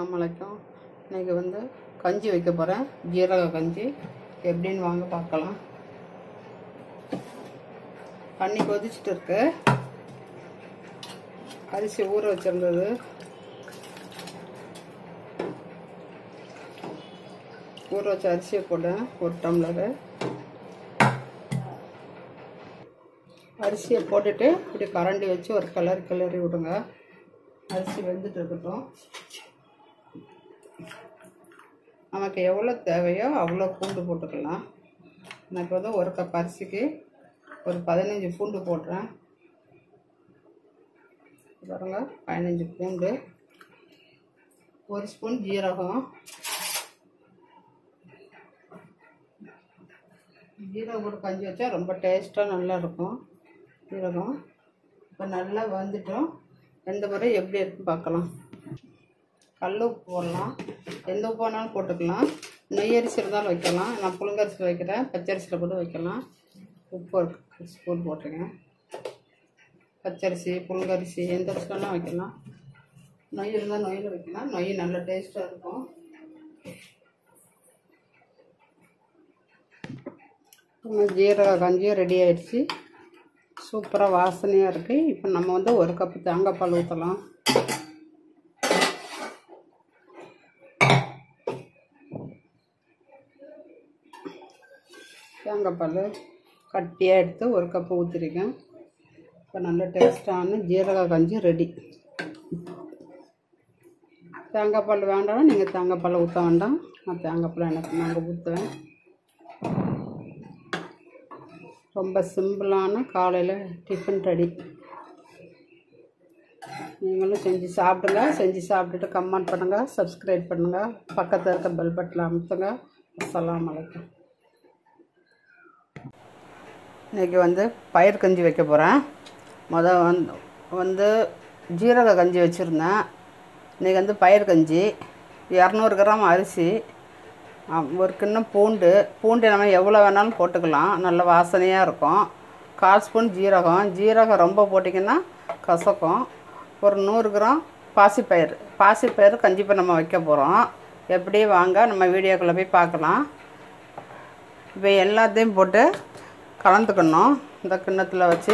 அஸ்ஸலாமு அலைக்கும் இன்றைக்கி வந்து கஞ்சி வைக்க போகிறேன் ஜீரக கஞ்சி எப்படின்னு வாங்க பார்க்கலாம் தண்ணி கொதிச்சுட்டு இருக்கு அரிசி ஊற வச்சிருந்தது ஊற வச்ச அரிசியை போட்டேன் ஒரு டம்ளரு அரிசியை போட்டுட்டு இப்படி கரண்டி வச்சு ஒரு கலர் கிளறி விடுங்க அரிசி வெந்துட்டு இருக்கட்டும் நமக்கு எவ்வளோ தேவையோ அவ்வளோ பூண்டு போட்டுக்கலாம் நான் இப்போ வந்து ஒரு கப் அரிசிக்கு ஒரு பதினஞ்சு பூண்டு போடுறேன் பாருங்க பதினஞ்சு பூண்டு ஒரு ஸ்பூன் ஜீரகம் ஜீரகம் போட்டு கஞ்சி வச்சா ரொம்ப டேஸ்ட்டாக நல்லா இருக்கும் ஜீரகம் இப்போ நல்லா வந்துட்டோம் எந்த முறை எப்படி இருக்குன்னு பார்க்கலாம் கல் உப்பு போடலாம் எந்த உப்பு வேணாலும் போட்டுக்கலாம் நெய் அரிசி இருந்தாலும் வைக்கலாம் நான் புழுங்கரிசி வைக்கிறேன் பச்சரிசியில் கூட வைக்கலாம் உப்பு ஒரு ஸ்பூன் போட்டுருக்கேன் பச்சரிசி புழுங்கரிசி எந்த அரிசி வேணாலும் வைக்கலாம் நொய் இருந்தால் நொய்யில் வைக்கலாம் நொய் நல்ல டேஸ்ட்டாக இருக்கும் நம்ம ஜீரக கஞ்சியும் ரெடி ஆயிடுச்சு சூப்பராக வாசனையாக இருக்குது இப்போ நம்ம வந்து ஒரு கப்பு தேங்காய் பால் ஊற்றலாம் தேங்காய் பால் கட்டியாக எடுத்து ஒரு கப்பு ஊற்றிருக்கேன் இப்போ நல்ல டேஸ்டான ஜீரக கஞ்சி ரெடி தேங்காய் பால் வேண்டாம் நீங்கள் தேங்காய் பால் ஊற்ற வேண்டாம் நான் தேங்காய் பால் எனக்கு நாங்கள் ஊற்றுவேன் ரொம்ப சிம்பிளான காலையில் டிஃபன் ரெடி நீங்களும் செஞ்சு சாப்பிடுங்க செஞ்சு சாப்பிட்டுட்டு கமெண்ட் பண்ணுங்கள் சப்ஸ்கிரைப் பண்ணுங்கள் பக்கத்தில் இருக்க பெல் பட்டில் அமுத்துங்க அஸ்ஸலாமு அலைக்கும் இன்றைக்கி வந்து பயிர் கஞ்சி வைக்க போகிறேன் மொதல் வந்து வந்து ஜீரக கஞ்சி வச்சுருந்தேன் இன்றைக்கி வந்து பயிர் கஞ்சி இரநூறு கிராம் அரிசி ஆ, ஒரு கிண்ணம் பூண்டு பூண்டு நம்ம எவ்வளோ வேணாலும் போட்டுக்கலாம் நல்ல வாசனையாக இருக்கும் கால் ஸ்பூன் ஜீரகம் ஜீரகம் ரொம்ப போட்டிங்கன்னா கசக்கும் ஒரு நூறு கிராம் பாசிப்பயிறு பாசிப்பயிறு கஞ்சி இப்போ நம்ம வைக்க போகிறோம் எப்படி வாங்க நம்ம வீடியோக்குள்ளே போய் பார்க்கலாம் இப்போ எல்லாத்தையும் போட்டு கலந்துக்கணும் இந்த கிண்ணத்தில் வச்சு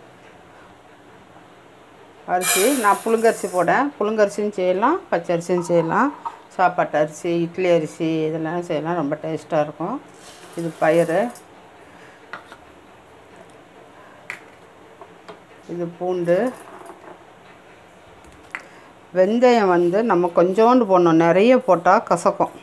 அரிசி நான் புழுங்கரிசி போடேன் புழுங்கரிசியும் செய்யலாம் பச்சரிசியும் செய்யலாம் சாப்பாட்டு அரிசி இட்லி அரிசி இதெல்லாம் செய்யலாம் ரொம்ப டேஸ்ட்டாக இருக்கும் இது பயிறு இது பூண்டு வெந்தயம் வந்து நம்ம கொஞ்சோண்டு போடணும் நிறைய போட்டால் கசக்கும்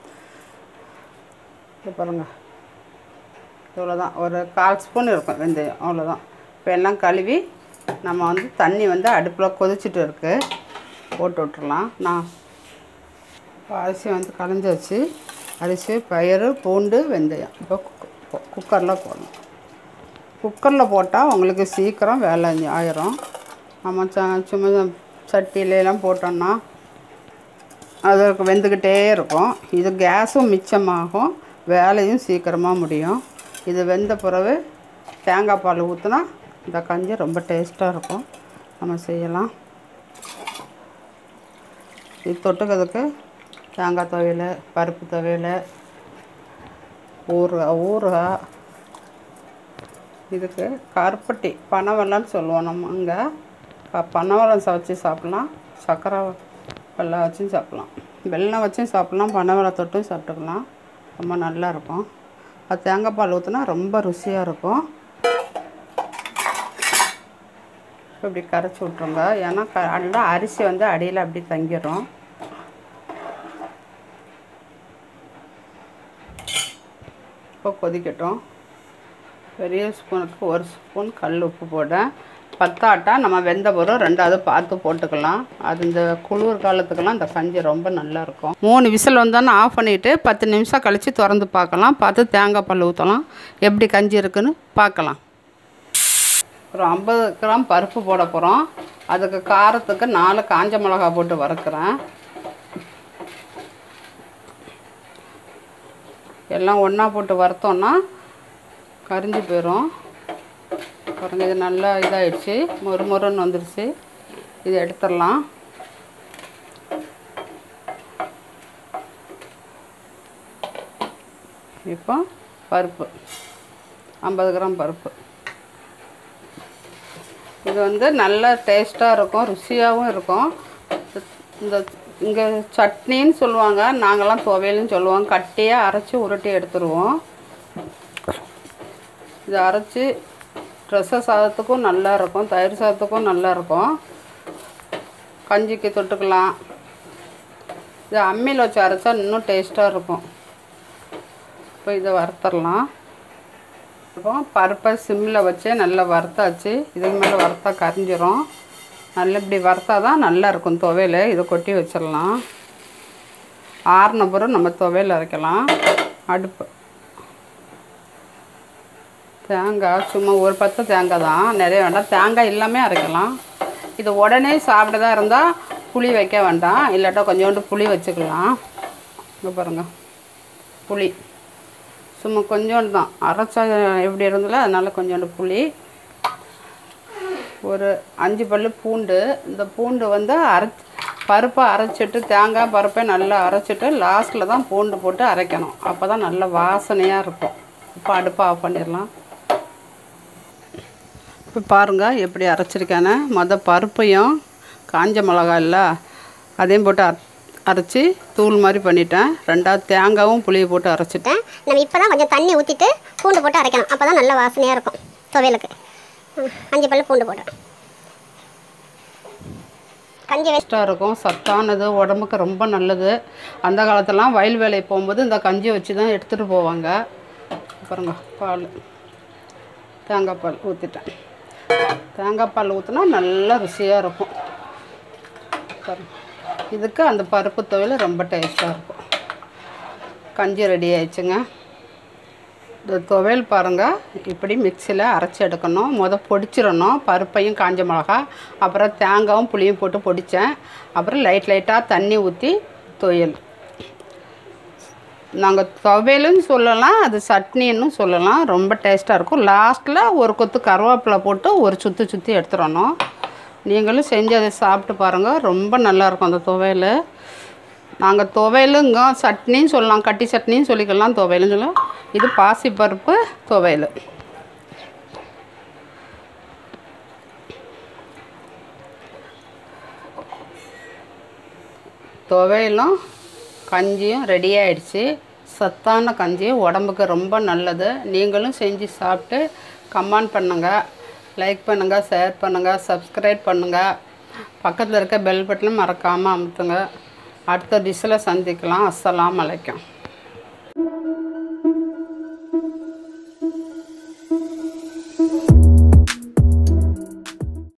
இது பாருங்கள் இவ்வளோதான் ஒரு கால் ஸ்பூன் இருக்கும் வெந்தயம் அவ்வளோதான் இப்போ எல்லாம் கழுவி நம்ம வந்து தண்ணி வந்து அடுப்பில் கொதிச்சுட்டு இருக்கு போட்டு விட்டுறலாம் நான் இப்போ அரிசி வந்து கலைஞ்சி வச்சு அரிசி பயிறு பூண்டு வெந்தயம் இப்போ குக்கரில் போடணும் குக்கரில் போட்டால் உங்களுக்கு சீக்கிரம் வேலை ஆயிரும் நம்ம ச சும்மா சட்டியில எல்லாம் போட்டோம்னா அது வெந்துக்கிட்டே இருக்கும் இது கேஸும் மிச்சமாகும் வேலையும் சீக்கிரமாக முடியும் இது வெந்த பிறகு தேங்காய் பால் ஊற்றினா இந்த கஞ்சி ரொம்ப டேஸ்ட்டாக இருக்கும் நம்ம செய்யலாம் இது தொட்டுக்கிறதுக்கு தேங்காய் துவையல் பருப்பு துவையல் ஊறுகாய் ஊறுகாய் இதுக்கு கருப்பட்டி பனவெல்லம்னு சொல்லுவோம் நம்ம அங்கே பனவெல்லம் வச்சு சாப்பிட்லாம் சர்க்கரை வெல்லம் வச்சும் சாப்பிட்லாம் வெல்லம் வச்சும் சாப்பிட்லாம் பனவெல்லம் தொட்டும் சாப்பிட்டுக்கலாம் ரொம்ப நல்லா இருக்கும் அது தேங்காய் பால் ஊற்றினா ரொம்ப ருசியாக இருக்கும் இப்படி கரைச்சி விட்ருங்க ஏன்னா க நல்லா அரிசி வந்து அடியில் அப்படி தங்கிடும் இப்போ கொதிக்கட்டும் பெரிய ஸ்பூனுக்கு ஒரு ஸ்பூன் கல் உப்பு போட்டேன் பத்தாட்டா நம்ம வெந்த பிறகு ரெண்டாவது பார்த்து போட்டுக்கலாம் அது இந்த குளிர் காலத்துக்கெல்லாம் இந்த கஞ்சி ரொம்ப நல்லா இருக்கும் மூணு விசில் வந்தோன்னே ஆஃப் பண்ணிவிட்டு பத்து நிமிஷம் கழித்து திறந்து பார்க்கலாம் பார்த்து தேங்காய் பால் ஊற்றலாம் எப்படி கஞ்சி இருக்குன்னு பார்க்கலாம் ஒரு ஐம்பது கிராம் பருப்பு போட போகிறோம் அதுக்கு காரத்துக்கு நாலு காஞ்ச மிளகா போட்டு வறுக்கிறேன் எல்லாம் ஒன்றா போட்டு வறுத்தோன்னா கரிஞ்சு போயிடும் பாருங்க இது நல்லா இதாகிடுச்சு மொறு மொறுன்னு வந்துடுச்சு இது எடுத்துடலாம் இப்போ பருப்பு ஐம்பது கிராம் பருப்பு இது வந்து நல்ல டேஸ்ட்டாக இருக்கும் ருசியாகவும் இருக்கும் இந்த இங்கே சட்னின்னு சொல்லுவாங்க நாங்கள்லாம் துவையல்னு சொல்லுவோம் கட்டியாக அரைச்சி உருட்டி எடுத்துருவோம் இதை அரைச்சி ரச சாதத்துக்கும் நல்லா இருக்கும் தயிர் சாதத்துக்கும் நல்லா இருக்கும் கஞ்சிக்கு தொட்டுக்கலாம் இது அம்மியில் வச்சு அரைச்சா இன்னும் டேஸ்ட்டாக இருக்கும் இப்போ இதை வறுத்தரலாம் இப்போ பருப்பை சிம்மில் வச்சு நல்லா வறுத்தாச்சு இதுக்கு மேலே வறுத்தா கரிஞ்சிரும் நல்லா இப்படி வறுத்தா தான் நல்லா இருக்கும் துவையல் இதை கொட்டி வச்சிடலாம் ஆறின பிறகு நம்ம துவையல் அரைக்கலாம் அடுப்பு தேங்காய் சும்மா ஒரு பத்து தேங்காய் தான் நிறைய வேண்டாம் தேங்காய் எல்லாமே அரைக்கலாம் இது உடனே சாப்பிட்டதா இருந்தால் புளி வைக்க வேண்டாம் இல்லாட்டா கொஞ்சோண்டு புளி வச்சுக்கலாம் இங்கே பாருங்கள் புளி சும்மா கொஞ்சோண்டு தான் அரைச்சா எப்படி இருந்ததில்ல அதனால் கொஞ்சோண்டு புளி ஒரு அஞ்சு பல்லு பூண்டு இந்த பூண்டு வந்து அரைச்சி பருப்பை அரைச்சிட்டு தேங்காய் பருப்பை நல்லா அரைச்சிட்டு லாஸ்ட்டில் தான் பூண்டு போட்டு அரைக்கணும் அப்போ தான் நல்ல வாசனையாக இருக்கும் இப்போ அடுப்பை ஆஃப் பண்ணிடலாம் இப்போ பாருங்கள் எப்படி அரைச்சிருக்கேன்னு மொதல் பருப்பையும் காஞ்ச மிளகாய் இல்லை அதையும் போட்டு அர அரைச்சி தூள் மாதிரி பண்ணிட்டேன் ரெண்டாவது தேங்காயும் புளியை போட்டு அரைச்சிட்டேன் நம்ம இப்போ தான் கொஞ்சம் தண்ணி ஊற்றிட்டு பூண்டு போட்டு அரைக்கணும் அப்போ தான் நல்ல வாசனையாக இருக்கும் துவையலுக்கு ம், அஞ்சு பல்லு பூண்டு போடுறேன் கஞ்சி வச்சு டேஸ்ட்டாக இருக்கும் சத்தானது உடம்புக்கு ரொம்ப நல்லது அந்த காலத்துலலாம் வயல் வேலை போகும்போது இந்த கஞ்சி வச்சு தான் எடுத்துகிட்டு போவாங்க பாருங்க பால் தேங்காய் பால் ஊற்றிட்டேன் தேங்காய் பால் ஊற்றினா நல்லா ருசியாக இருக்கும் பாருங்க இதுக்கு அந்த பருப்பு துவையல் ரொம்ப டேஸ்ட்டாக இருக்கும் கஞ்சி ரெடி ஆயிடுச்சுங்க இந்த துவையல் பாருங்கள் இப்படி மிக்சியில் அரைச்சி எடுக்கணும் முத பொடிச்சிடணும் பருப்பையும் காஞ்ச மிளகா அப்புறம் தேங்காயும் புளியும் போட்டு பொடித்தேன் அப்புறம் லைட் லைட்டாக தண்ணி ஊற்றி துவையல் நாங்கள் துவையலுன்னு சொல்லலாம் அது சட்னின்னு சொல்லலாம் ரொம்ப டேஸ்ட்டாக இருக்கும் லாஸ்ட்டில் ஒரு கொத்து கருவேப்பிலை போட்டு ஒரு சுற்றி சுற்றி எடுத்துடணும் நீங்களும் செஞ்சு அதை சாப்பிட்டு பாருங்கள் ரொம்ப நல்லாயிருக்கும் அந்த துவையல் நாங்கள் துவையலுங்க சட்னின்னு சொல்லலாம் கட்டி சட்னின்னு சொல்லிக்கலாம் துவையலுன்னு சொல்லலாம் இது பாசிப்பருப்பு துவையல் துவையலும் கஞ்சியும் ரெடி ஆயிடுச்சு சத்தான கஞ்சி உடம்புக்கு ரொம்ப நல்லது நீங்களும் செஞ்சு சாப்பிட்டு கமெண்ட் பண்ணுங்கள் லைக் பண்ணுங்கள் ஷேர் பண்ணுங்கள் சப்ஸ்கிரைப் பண்ணுங்கள் பக்கத்தில் இருக்க பெல் பட்டனும் மறக்காமல் அமுத்துங்க அடுத்த டிஷ்ஷில் சந்திக்கலாம் அஸ்ஸலாமு அலைக்கும்